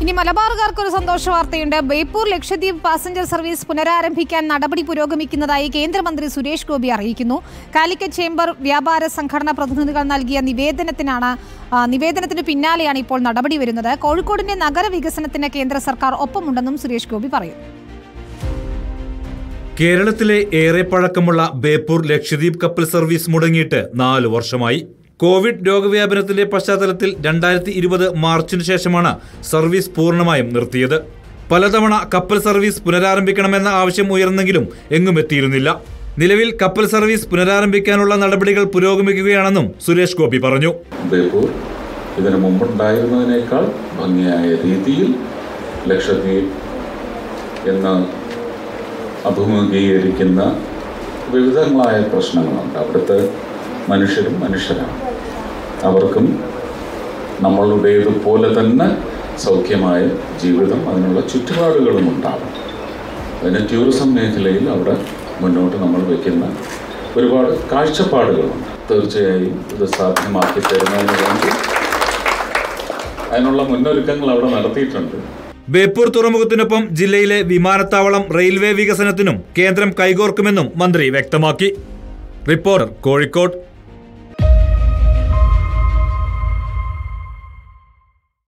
ഇനി മലബാറുകാർക്ക് ഒരു സന്തോഷ വാർത്തയുണ്ട് ബേപ്പൂർ ലക്ഷദ്വീപ് പാസഞ്ചർ സർവീസ് പുനരാരംഭിക്കാൻ നടപടി പുരോഗമിക്കുന്നതായി കേന്ദ്രമന്ത്രി സുരേഷ് ഗോപി അറിയിക്കുന്നു കാലിക്കറ്റ് ചേംബർ വ്യാപാര സംഘടനാ പ്രതിനിധികൾ നൽകിയ നിവേദനത്തിനാണ് ആ, നിവേദനത്തിന് പിന്നാലെയാണ് ഇപ്പോൾ നടപടി വരുന്നത് കോഴിക്കോടിന്റെ നഗരവികസനത്തിന് കേന്ദ്ര സർക്കാർ ഒപ്പമുണ്ടെന്നും സുരേഷ് ഗോപി പറയുന്നു കേരളത്തിലെ ഏറെ പഴക്കമുള്ള ബേപ്പൂർ ലക്ഷദ്വീപ് കപ്പൽ സർവീസ് മുടങ്ങിയിട്ട് നാല് വർഷമായി കോവിഡ് രോഗവ്യാപനത്തിന്റെ പശ്ചാത്തലത്തിൽ രണ്ടായിരത്തി ഇരുപത് മാർച്ചിനു ശേഷമാണ് സർവീസ് പൂർണ്ണമായും നിർത്തിയത് പലതവണ കപ്പൽ സർവീസ് പുനരാരംഭിക്കണമെന്ന ആവശ്യം ഉയർന്നെങ്കിലും എങ്ങും എത്തിയിരുന്നില്ല നിലവിൽ കപ്പൽ സർവീസ് പുനരാരംഭിക്കാനുള്ള നടപടികൾ പുരോഗമിക്കുകയാണെന്നും സുരേഷ് ഗോപി പറഞ്ഞു ബേപ്പൂർ ഇതിനു മുമ്പുണ്ടായിരുന്നതിനേക്കാൾ ഭംഗിയായ രീതിയിൽ ലക്ഷദ്വീപ് എന്ന് അഭിമുഖീകരിക്കുന്ന വിവിധങ്ങളായ പ്രശ്നങ്ങളുണ്ട് അവിടുത്തെ മനുഷ്യരും മനുഷ്യരാണ് അവർക്കും നമ്മളുടേതുപോലെ തന്നെ സൗഖ്യമായ ജീവിതം അതിനുള്ള ചുറ്റുപാടുകളും ഉണ്ടാകും അതിന് ടൂറിസം മേഖലയിൽ അവിടെ മുന്നോട്ട് നമ്മൾ വയ്ക്കുന്ന ഒരുപാട് കാഴ്ചപ്പാടുകളുണ്ട് തീർച്ചയായും ഇത് സാധ്യമാക്കി തരുന്നതിന് വേണ്ടി അതിനുള്ള മുന്നൊരുക്കങ്ങൾ അവിടെ നടത്തിയിട്ടുണ്ട് ബേപ്പൂർ തുറമുഖത്തിനൊപ്പം ജില്ലയിലെ വിമാനത്താവളം റെയിൽവേ വികസനത്തിനും കേന്ദ്രം കൈകോർക്കുമെന്നും മന്ത്രി വ്യക്തമാക്കി റിപ്പോർട്ടർ കോഴിക്കോട്